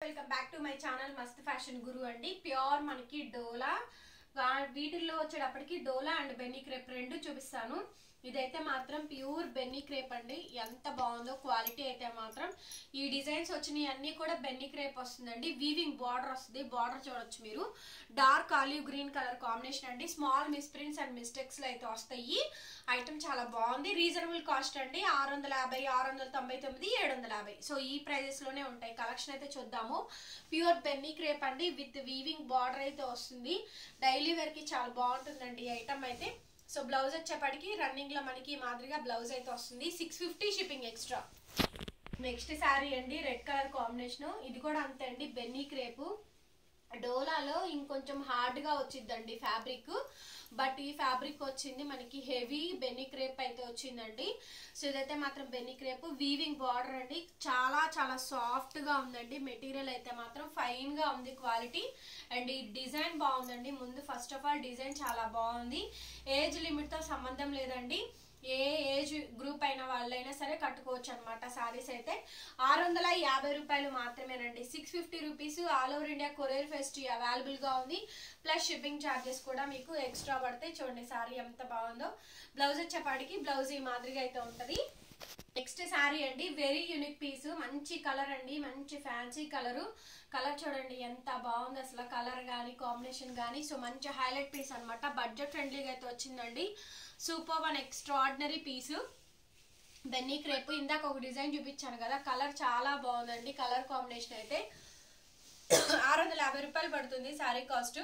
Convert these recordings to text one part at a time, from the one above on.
welcome back to my channel Mast fashion Guru అండి pure మనకి డోలా వా- వీటిల్లో వచ్చేటప్పటికి డోలా అండ్ బెన్నీ క్రేప్ రెండు చూపిస్తాను ఇదైతే మాత్రం ప్యూర్ బెన్నీ క్రేప్ అండి ఎంత బాగుందో క్వాలిటీ అయితే మాత్రం ఈ డిజైన్స్ వచ్చినాయి అన్ని కూడా బెన్నీ క్రేప్ వస్తుందండి వీవింగ్ బార్డర్ వస్తుంది బార్డర్ చూడొచ్చు మీరు dark olive green colour combination అండి స్మాల్ మిస్ప్రింట్స్ అండ్ మిస్టేక్స్ లో అయితే వస్తాయి ఐటమ్ చాలా బాగుంది రీజనబుల్ కాస్ట్ అండి ఆరు వందల యాభై ఆరు వందల తొంభై తొమ్మిది ఏడు వందల యాభై సో ఈ ప్రైజెస్ లోనే ఉంటాయి కలెక్షన్ అయితే చూద్దాము ప్యూర్ బెన్నీ క్రేప్ అండి విత్ వీవింగ్ బార్డర్ అయితే వస్తుంది డైలీ వేర్ కి చాలా బాగుంటుందండి ఈ ఐటమ్ అయితే సో బ్లౌజ్ వచ్చేప్పటికి రన్నింగ్ లో మనకి ఈ మాదిరిగా బ్లౌజ్ అయితే వస్తుంది six fifty shipping extra next sari అండి రెడ్ కలర్ కాంబినేషన్ ఇది కూడా అంతే అండి బెన్నీ క్రేపు డోలాలో ఇంకొంచెం హార్డ్ గా వచ్చిందండి ఫ్యాబ్రిక్ బట్ ఈ ఫ్యాబ్రిక్ వచ్చింది మనకి హెవీ బెన్నీ క్రేప్ అయితే వచ్చిందండి సో ఇదైతే మాత్రం బెన్నీ క్రేప్ వీవింగ్ బార్డర్ అండి చాలా చాలా సాఫ్ట్ గా ఉందండి మెటీరియల్ అయితే మాత్రం ఫైన్ గా ఉంది క్వాలిటీ అండ్ ఈ డిజైన్ బాగుందండి ముందు ఫస్ట్ ఆఫ్ ఆల్ డిజైన్ చాలా బాగుంది ఏజ్ లిమిట్ తో సంబంధం లేదండి ఏ ఏజ్ గ్రూప్ అయిన వాళ్ళైనా సరే కట్టుకోవచ్చు అనమాట సారీస్ అయితే ఆరు వందల యాభై రూపాయలు మాత్రమేనండి six fifty rupees all over India courier fest available గా ఉంది ప్లస్ షిప్పింగ్ ఛార్జెస్ కూడా మీకు ఎక్స్ట్రా పడతాయి చూడండి సారీ ఎంత బాగుందో బ్లౌజ్ వచ్చేపాటికి బ్లౌజ్ ఈ మాదిరిగా అయితే ఉంటది నెక్స్ట్ శారీ అండి వెరీ యూనిక్ పీస్ మంచి కలర్ అండి మంచి ఫ్యాన్సీ కలరు కలర్ చూడండి ఎంత బాగుంది అసలు కలర్ కానీ కాంబినేషన్ కానీ సో మంచి హైలైట్ పీస్ అన్నమాట బడ్జెట్ ఫ్రెండ్లీగా అయితే వచ్చిందండి super one extraordinary piece Binny crepe ఇందాక ఒక డిజైన్ చూపించాను కదా కలర్ చాలా బాగుందండి కలర్ కాంబినేషన్ అయితే ఆరు వందల యాభై రూపాయలు పడుతుంది శారీ కాస్ట్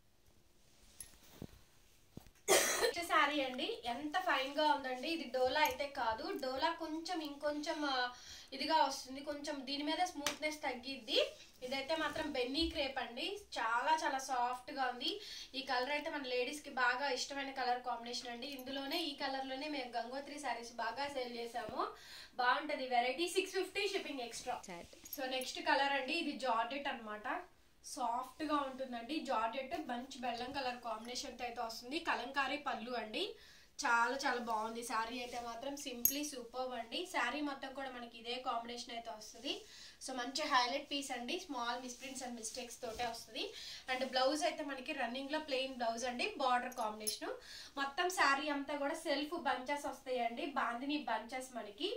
నెక్స్ట్ శారీ అండి ఎంత ఫైన్ గా ఉందండి ఇది డోలా అయితే కాదు డోలా కొంచెం ఇంకొంచెం ఆ, ఇదిగా వస్తుంది కొంచెం దీని మీద స్మూత్నెస్ తగ్గిద్ది ఇదైతే మాత్రం బెన్నీ క్రేప్ అండి చాలా చాలా సాఫ్ట్ గా ఉంది ఈ కలర్ అయితే మన లేడీస్ కి బాగా ఇష్టమైన కలర్ కాంబినేషన్ అండి ఇందులోనే ఈ కలర్ లోనే మేము గంగోత్రి శారీస్ బాగా సేల్ చేసాము బాగుంటది variety six fifty shipping extra so next colour అండి ఇది జార్జెట్ అన్నమాట సాఫ్ట్ గా ఉంటుందండి జార్జెట్ మంచి బెల్లం కలర్ కాంబినేషన్ తో అయితే వస్తుంది కలంకారీ పళ్ళు అండి చాలా చాలా బాగుంది శారీ అయితే మాత్రం సింప్లీ సూపర్ అండి శారీ మొత్తం కూడా మనకి ఇదే కాంబినేషన్ అయితే వస్తుంది సో మంచి హైలైట్ పీస్ అండి స్మాల్ మిస్ప్రింట్స్ అండ్ మిస్టేక్స్ తోటే వస్తుంది అండ్ బ్లౌజ్ అయితే మనకి రన్నింగ్ లో ప్లెయిన్ బ్లౌజ్ అండి బార్డర్ కాంబినేషన్ మొత్తం శారీ అంతా కూడా సెల్ఫ్ బంచెస్ వస్తాయండి బాందిని బంచెస్ మనకి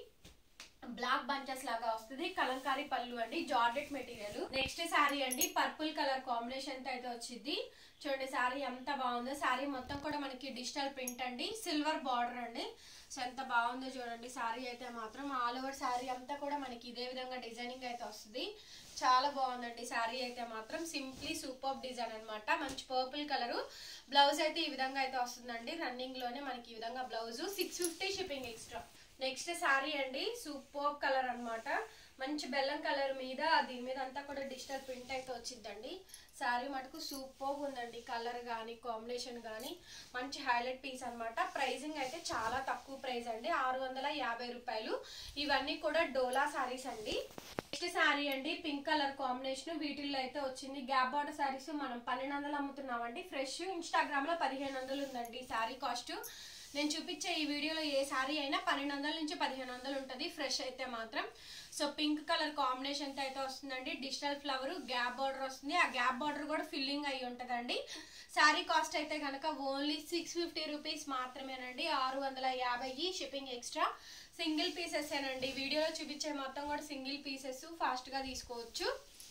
బ్లాక్ బంచెస్ లాగా వస్తుంది కలంకారీ పళ్ళు అండి జార్జెట్ మెటీరియల్ నెక్స్ట్ శారీ అండి పర్పుల్ కలర్ కాంబినేషన్ తో అయితే వచ్చింది చూడండి శారీ ఎంత బాగుందో శారీ మొత్తం కూడా మనకి డిజిటల్ ప్రింట్ అండి సిల్వర్ బార్డర్ అండి సో ఎంత బాగుందో చూడండి శారీ అయితే మాత్రం ఆల్ ఓవర్ శారీ అంతా కూడా మనకి ఇదే విధంగా డిజైనింగ్ అయితే వస్తుంది చాలా బాగుందండి శారీ అయితే మాత్రం సింప్లీ సూపర్ డిజైన్ అన్నమాట మంచి పర్పుల్ కలర్ బ్లౌజ్ అయితే ఈ విధంగా అయితే వస్తుందండి రన్నింగ్ లోనే మనకి ఈ విధంగా blouse six fifty shipping extra next sari అండి సూపర్ కలర్ అన్నమాట మంచి బెల్లం కలర్ మీద దీని మీద అంతా కూడా డిజిటల్ ప్రింట్ అయితే వచ్చిందండి శారీ మటుకు సూపర్ ఉందండి కలర్ కానీ కాంబినేషన్ కానీ మంచి హైలైట్ పీస్ అన్నమాట ప్రైజింగ్ అయితే చాలా తక్కువ ప్రైస్ అండి ఆరు వందల యాభై రూపాయలు ఇవన్నీ కూడా డోలా శారీస్ అండి నెక్స్ట్ శారీ అండి పింక్ కలర్ కాంబినేషన్ వీటిల్లో అయితే వచ్చింది గ్యాప్ బార్డర్ శారీస్ మనం పన్నెండు వందలు అమ్ముతున్నామండి ఫ్రెష్ ఇన్స్టాగ్రామ్ లో పదిహేను వందలు ఉందండి ఈ శారీ కాస్ట్ నేను చూపించే ఈ వీడియోలో ఏ శారీ అయినా పన్నెండు వందల నుంచి పదిహేను వందలు ఉంటుంది ఫ్రెష్ అయితే మాత్రం సో పింక్ కలర్ కాంబినేషన్ అయితే వస్తుందండి డిజిటల్ ఫ్లవర్ గ్యాప్ బార్డర్ వస్తుంది ఆ గ్యాప్ బార్డర్ కూడా ఫిల్లింగ్ అయి ఉంటుందండి శారీ కాస్ట్ అయితే కనుక ఓన్లీ సిక్స్ ఫిఫ్టీ రూపీస్ మాత్రమేనండి ఆరు వందల యాభై షిప్పింగ్ ఎక్స్ట్రా సింగిల్ పీసెస్ ఏనండి వీడియోలో చూపించే మొత్తం కూడా సింగిల్ పీసెస్ ఫాస్ట్ గా తీసుకోవచ్చు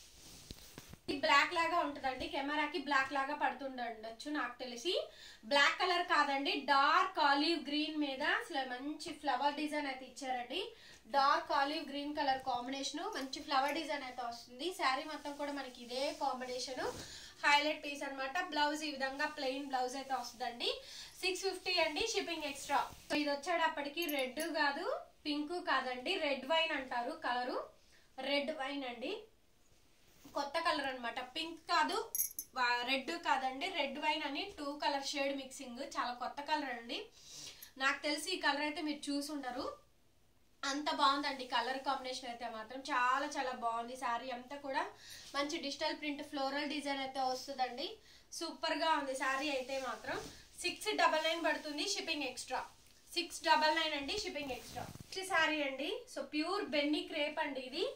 ఇది బ్లాక్ లాగా ఉంటుందండి కెమెరాకి బ్లాక్ లాగా పడుతుండొచ్చు నాకు తెలిసి బ్లాక్ కలర్ కాదండి డార్క్ ఆలివ్ గ్రీన్ మీద అసలు మంచి ఫ్లవర్ డిజైన్ అయితే ఇచ్చారండి dark olive green colour combination మంచి ఫ్లవర్ డిజైన్ అయితే వస్తుంది శారీ మొత్తం కూడా మనకి ఇదే కాంబినేషన్ హైలైట్ పీస్ అన్నమాట బ్లౌజ్ ఈ విధంగా ప్లెయిన్ బ్లౌజ్ అయితే వస్తుందండి సిక్స్ ఫిఫ్టీ అండి షిప్పింగ్ ఎక్స్ట్రా సో ఇది వచ్చేటప్పటికి రెడ్ కాదు పింక్ కాదండి రెడ్ వైన్ అంటారు కలరు రెడ్ వైన్ అండి కొత్త కలర్ అన్నమాట పింక్ కాదు రెడ్ కాదండి రెడ్ వైన్ అని టూ కలర్ షేడ్ మిక్సింగ్ చాలా కొత్త కలర్ అండి నాకు తెలిసి ఈ కలర్ అయితే మీరు చూసి ఉండరు అంత బాగుందండి కలర్ కాంబినేషన్ అయితే మాత్రం చాలా చాలా బాగుంది శారీ అంతా కూడా మంచి డిజిటల్ ప్రింట్ ఫ్లోరల్ డిజైన్ అయితే వస్తుందండి సూపర్ గా ఉంది శారీ అయితే మాత్రం సిక్స్ డబల్ నైన్ పడుతుంది shipping extra six double nine అండి షిప్పింగ్ ఎక్స్ట్రా శారీ అండి సో ప్యూర్ బెన్నీ క్రేప్ అండి ఇది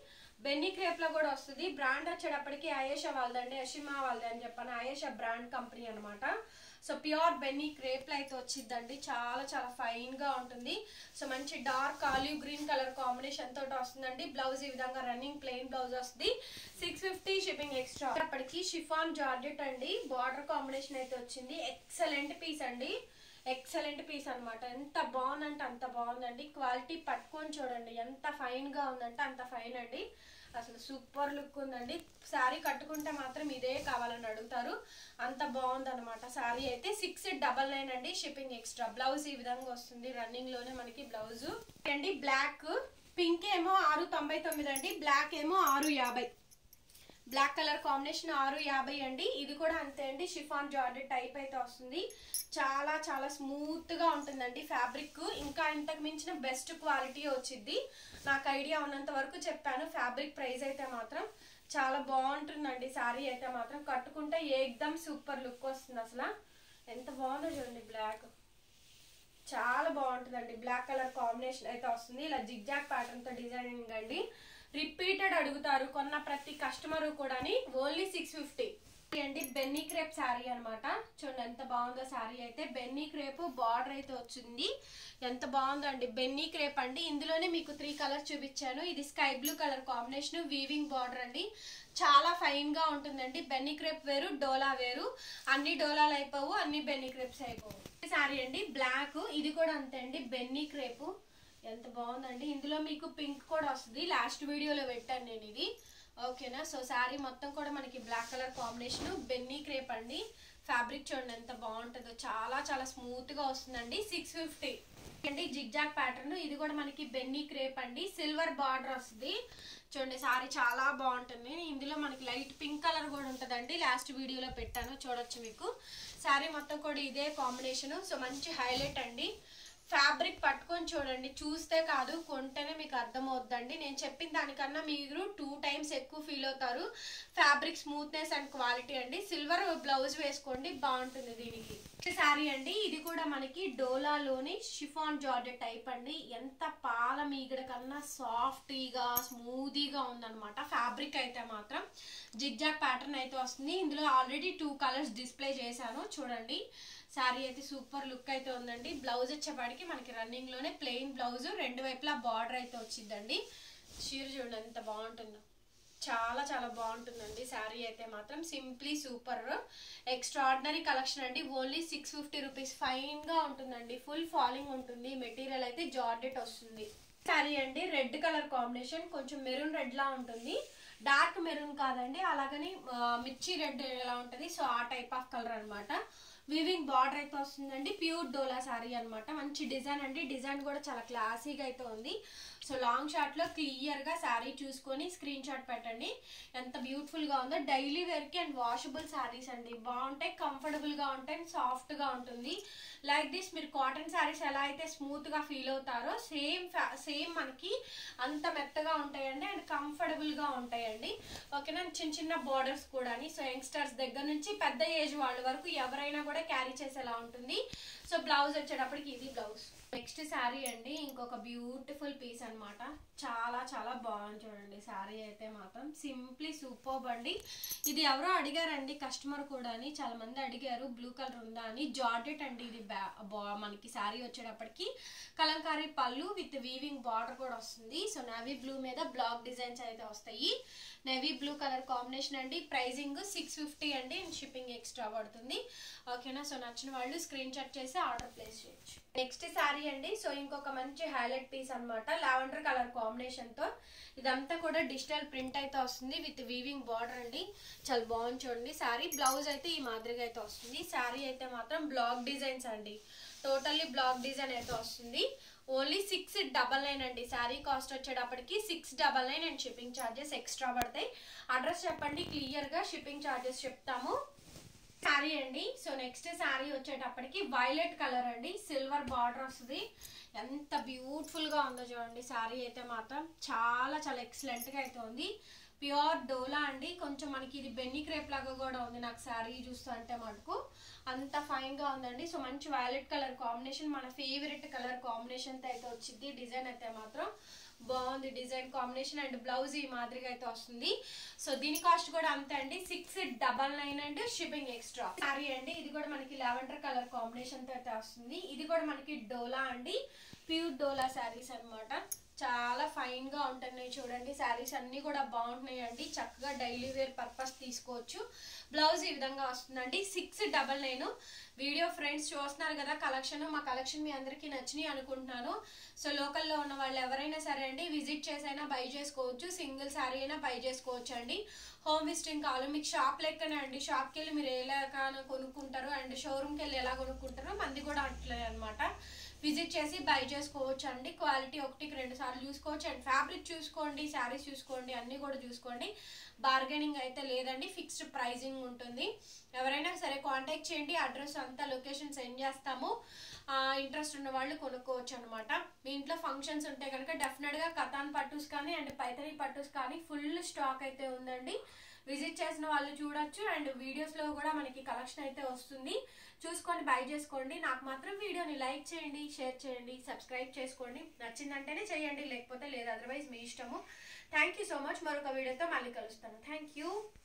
బెన్నీ క్రేప్ లో కూడా వస్తుంది బ్రాండ్ వచ్చేటప్పటికి అయేషా వాళ్ళదండి అషిమా వాళ్ళది అని చెప్పాను అయేషా బ్రాండ్ కంపెనీ అన్నమాట సో ప్యూర్ బెన్నీ క్రేప్ లో అయితే వచ్చిందండి చాలా చాలా ఫైన్ గా ఉంటుంది సో మంచి dark olive green colour combination తోటి వస్తుందండి బ్లౌజ్ ఈ విధంగా రన్నింగ్ ప్లెయిన్ బ్లౌజ్ వస్తుంది సిక్స్ ఫిఫ్టీ షిప్పింగ్ ఎక్స్ట్రా అప్పటికి షిఫాన్ జార్జెట్ అండి బార్డర్ కాంబినేషన్ అయితే వచ్చింది ఎక్సలెంట్ పీస్ అండి ఎక్సలెంట్ పీస్ అన్నమాట ఎంత బాగుందంటే అంత బాగుందండి క్వాలిటీ పట్టుకొని చూడండి ఎంత ఫైన్ గా ఉందంటే అంత ఫైన్ అండి అసలు సూపర్ లుక్ ఉందండి శారీ కట్టుకుంటే మాత్రం ఇదే కావాలని అడుగుతారు అంత బాగుంది అనమాట శారీ అయితే సిక్స్ డబల్ నైన్ అండి షిప్పింగ్ ఎక్స్ట్రా బ్లౌజ్ ఈ విధంగా వస్తుంది రన్నింగ్ లోనే మనకి బ్లౌజ్ అండి బ్లాక్ పింక్ ఏమో ఆరు తొంభై తొమ్మిది అండి బ్లాక్ ఏమో ఆరు యాభై బ్లాక్ కలర్ కాంబినేషన్ ఆరు యాభై అండి ఇది కూడా అంతే అండి షిఫాన్ జార్జెట్ టైప్ అయితే వస్తుంది చాలా చాలా స్మూత్ గా ఉంటుందండి ఫ్యాబ్రిక్ ఇంకా ఇంతకు మించిన బెస్ట్ క్వాలిటీ వచ్చింది నాకు ఐడియా ఉన్నంత వరకు చెప్పాను ఫ్యాబ్రిక్ ప్రైస్ అయితే మాత్రం చాలా బాగుంటుందండి శారీ అయితే మాత్రం కట్టుకుంటే ఏకదమ్ సూపర్ లుక్ వస్తుంది అసలు ఎంత బాగుందో చూడండి బ్లాక్ చాలా బాగుంటుందండి బ్లాక్ కలర్ కాంబినేషన్ అయితే వస్తుంది ఇలా జిగ్జాగ్ ప్యాటర్న్ తో డిజైనింగ్ అండి రిపీటెడ్ అడుగుతారు కొన్న ప్రతి కస్టమర్ కూడా ఓన్లీ సిక్స్ ఫిఫ్టీ అండి బెన్నీ క్రేప్ శారీ అనమాట చూడండి ఎంత బాగుందో శారీ అయితే బెన్నీ క్రేప్ బార్డర్ అయితే వచ్చింది ఎంత బాగుందో అండి బెన్నీ క్రేప్ అండి ఇందులోనే మీకు త్రీ కలర్స్ చూపించాను ఇది sky blue colour combination weaving border అండి చాలా ఫైన్ గా ఉంటుందండి బెన్నీ క్రేప్ వేరు డోలా వేరు అన్ని డోలాలు అయిపోవు అన్ని బెన్నీ క్రేప్స్ అయిపోవు శారీ అండి బ్లాక్ ఇది కూడా అంతే అండి బెన్నీ క్రేప్ ఎంత బాగుందండి ఇందులో మీకు పింక్ కూడా వస్తుంది లాస్ట్ వీడియోలో పెట్టాను నేను ఇది ఓకేనా సో శారీ మొత్తం కూడా మనకి బ్లాక్ కలర్ కాంబినేషన్ బెన్నీ క్రేప్ అండి ఫ్యాబ్రిక్ చూడండి ఎంత బాగుంటుందో చాలా చాలా స్మూత్ గా వస్తుందండి సిక్స్ ఫిఫ్టీ అండి జిగ్జాగ్ ప్యాటర్న్ ఇది కూడా మనకి బెన్నీ క్రేప్ అండి సిల్వర్ బార్డర్ వస్తుంది చూడండి సారీ చాలా బాగుంటుంది ఇందులో మనకి లైట్ పింక్ కలర్ కూడా ఉంటుందండి లాస్ట్ వీడియోలో పెట్టాను చూడొచ్చు మీకు శారీ మొత్తం కూడా ఇదే కాంబినేషన్ సో మంచి హైలైట్ అండి ఫ్యాబ్రిక్ పట్టుకొని చూడండి చూస్తే కాదు కొంటేనే మీకు అర్థమవుద్దండి నేను చెప్పిన దానికన్నా మీరు టూ టైమ్స్ ఎక్కువ ఫీల్ అవుతారు ఫ్యాబ్రిక్ స్మూత్నెస్ అండ్ క్వాలిటీ అండి సిల్వర్ బ్లౌజ్ వేసుకోండి బాగుంటుంది దీనికి శారీ అండి ఇది కూడా మనకి డోలాలోని షిఫాన్ జార్జెట్ టైప్ అండి ఎంత పాల మీగడ కన్నా సాఫ్టీగా స్మూదీగా ఉందన్నమాట ఫ్యాబ్రిక్ అయితే మాత్రం జిగ్జాగ్ ప్యాటర్న్ అయితే వస్తుంది ఇందులో ఆల్రెడీ టూ కలర్స్ డిస్ప్లే చేశాను చూడండి శారీ అయితే సూపర్ లుక్ అయితే ఉందండి బ్లౌజ్ వచ్చేపాటికి మనకి రన్నింగ్ లోనే ప్లెయిన్ బ్లౌజ్ రెండు వైపులా బార్డర్ అయితే వచ్చిందండి చీర చూడండి ఎంత బాగుంటుందో చాలా చాలా బాగుంటుందండి శారీ అయితే మాత్రం సింప్లీ సూపర్ ఎక్స్ట్రాడినరీ కలెక్షన్ అండి only six fifty rupees fine గా ఉంటుందండి ఫుల్ ఫాలింగ్ ఉంటుంది మెటీరియల్ అయితే జార్డెట్ వస్తుంది శారీ అండి రెడ్ కలర్ కాంబినేషన్ కొంచెం మెరూన్ రెడ్ లా ఉంటుంది డార్క్ మెరూన్ కాదండి అలాగని ఆ, మిర్చి రెడ్ ఎలా ఉంటుంది సో ఆ టైప్ ఆఫ్ కలర్ అన్నమాట వివింగ్ బార్డర్ అయితే వస్తుందండి ప్యూర్ డోలా శారీ అన్నమాట మంచి డిజైన్ అండి డిజైన్ కూడా చాలా క్లాసీగా అయితే ఉంది సో లాంగ్ షాట్ లో క్లియర్ గా శారీ చూసుకొని స్క్రీన్ షాట్ పెట్టండి ఎంత బ్యూటిఫుల్ గా ఉందో డైలీ వేర్ కి అండ్ వాషబుల్ శారీస్ అండి బాగుంటాయి కంఫర్టబుల్ గా ఉంటాయి సాఫ్ట్ గా ఉంటుంది లైక్ దిస్ మీరు కాటన్ శారీస్ ఎలా అయితే స్మూత్ గా ఫీల్ అవుతారో సేమ్ సేమ్ మనకి అంత మెత్తగా ఉంటాయండి అండ్ కంఫర్టబుల్ గా ఉంటాయండి ఓకేనా చిన్న చిన్న బార్డర్స్ కూడా సో యంగ్స్టర్స్ దగ్గర నుంచి పెద్ద ఏజ్ వాళ్ళ వరకు ఎవరైనా కూడా క్యారీ చేసేలా ఉంటుంది సో బ్లౌజ్ వచ్చేటప్పటికి ఇది బ్లౌజ్ నెక్స్ట్ శారీ అండి ఇంకొక బ్యూటిఫుల్ పీస్ అన్నమాట చాలా చాలా బాగుంది చూడండి శారీ అయితే మాత్రం సింప్లీ సూపర్బ్ అండి ఇది ఎవరో అడిగారండి కస్టమర్ కూడా అని చాలా మంది అడిగారు బ్లూ కలర్ ఉందా అని జార్జెట్ అండి ఇది బ్యా బా- మనకి శారీ వచ్చేటప్పటికి కలంకారీ పళ్ళు విత్ వీవింగ్ బార్డర్ కూడా వస్తుంది సో నవీ బ్లూ మీద బ్లాక్ డిజైన్స్ అయితే వస్తాయి నేవీ బ్లూ కలర్ కాంబినేషన్ అండి ప్రైజింగ్ సిక్స్ ఫిఫ్టీ అండి షిప్పింగ్ ఎక్స్ట్రా పడుతుంది ఓకేనా సో నచ్చిన వాళ్ళు స్క్రీన్ షాట్ చేసి ఆర్డర్ ప్లేస్ చేయొచ్చు నెక్స్ట్ శారీ అండి సో ఇంకొక మంచి హైలైట్ పీస్ అన్నమాట లావెండర్ కలర్ కాంబినేషన్ తో ఇదంతా కూడా డిజిటల్ ప్రింట్ అయితే వస్తుంది విత్ వీవింగ్ బార్డర్ అండి చాలా బాగుంది చూడండి శారీ బ్లౌజ్ అయితే ఈ మాదిరిగా అయితే వస్తుంది శారీ అయితే మాత్రం బ్లాక్ డిజైన్స్ అండి టోటల్లీ బ్లాక్ డిజైన్ అయితే వస్తుంది ఓన్లీ సిక్స్ డబల్ నైన్ అండి శారీ కాస్ట్ వచ్చేటప్పటికి six double nine and shipping charges extra పడతాయి అడ్రస్ చెప్పండి క్లియర్ గా షిప్పింగ్ ఛార్జెస్ చెప్తాము శారీ అండి సో నెక్స్ట్ శారీ వచ్చేటప్పటికి వైలెట్ కలర్ అండి సిల్వర్ బార్డర్ వస్తుంది ఎంత బ్యూటిఫుల్ గా ఉందో చూడండి శారీ అయితే మాత్రం చాలా చాలా ఎక్సలెంట్ గా అయితే ఉంది ప్యూర్ డోలా అండి కొంచెం మనకి ఇది బెన్నీ క్రేప్ లాగా కూడా ఉంది నాకు శారీ చూస్తుంటే మటుకు అంత ఫైన్ గా ఉందండి సో మంచి వైలెట్ కలర్ కాంబినేషన్ మన ఫేవరెట్ కలర్ కాంబినేషన్ తో అయితే వచ్చింది డిజైన్ అయితే మాత్రం బాగుంది డిజైన్ కాంబినేషన్ అండ్ బ్లౌజ్ ఈ మాదిరిగా అయితే వస్తుంది సో దీని కాస్ట్ కూడా అంతే అండి six double nine and shipping extra sari అండి ఇది కూడా మనకి లావెండర్ కలర్ కాంబినేషన్ తో అయితే వస్తుంది ఇది కూడా మనకి డోలా అండి ప్యూర్ డోలా శారీస్ అన్నమాట చాలా ఫైన్ గా ఉంటున్నాయి చూడండి శారీస్ అన్ని కూడా బాగుంటున్నాయి అండి చక్కగా డైలీ వేర్ పర్పస్ తీసుకోవచ్చు బ్లౌజ్ ఈ విధంగా వస్తుందండి six double nine video friends చూస్తున్నారు కదా కలెక్షన్ మా కలెక్షన్ మీ అందరికీ నచ్చినాయి అనుకుంటున్నాను సో లోకల్లో ఉన్న వాళ్ళు ఎవరైనా సరే అండి విజిట్ చేసైనా బై చేసుకోవచ్చు సింగిల్ శారీ అయినా బై చేసుకోవచ్చు అండి హోమ్ విజిటింగ్ కావాలి మీకు షాప్ లెక్కనే అండి షాప్కి వెళ్ళి మీరు ఎలా కొనుక్కుంటారు అండ్ షోరూమ్కి వెళ్ళి ఎలా కొనుక్కుంటారో మంది కూడా అట్లే అనమాట విజిట్ చేసి బై చేసుకోవచ్చు అండి క్వాలిటీ ఒకటికి రెండు సార్లు చూసుకోవచ్చు అండ్ ఫ్యాబ్రిక్ చూసుకోండి శారీస్ చూసుకోండి అన్నీ కూడా చూసుకోండి బార్గెనింగ్ అయితే లేదండి ఫిక్స్డ్ ప్రైజింగ్ ఉంటుంది ఎవరైనా సరే కాంటాక్ట్ చేయండి అడ్రస్ అంతా లొకేషన్ సెండ్ చేస్తాము ఇంట్రెస్ట్ ఉన్న వాళ్ళు కొనుక్కోవచ్చు అనమాట మీ ఇంట్లో ఫంక్షన్స్ ఉంటే కనుక డెఫినెట్గా కథాన్ పట్టూస్ కానీ అండ్ పైతని పట్టూస్ కానీ ఫుల్ స్టాక్ అయితే ఉందండి విజిట్ చేసిన వాళ్ళు చూడొచ్చు అండ్ వీడియోస్లో కూడా మనకి కలెక్షన్ అయితే వస్తుంది చూసుకొని బై చేసుకోండి నాకు మాత్రం వీడియోని లైక్ చేయండి షేర్ చేయండి సబ్స్క్రైబ్ చేసుకోండి నచ్చిందంటేనే చేయండి లేకపోతే లేదు అదర్వైజ్ మీ ఇష్టము థ్యాంక్ యూ సో మచ్ మరొక వీడియోతో మళ్ళీ కలుస్తాను థ్యాంక్ యూ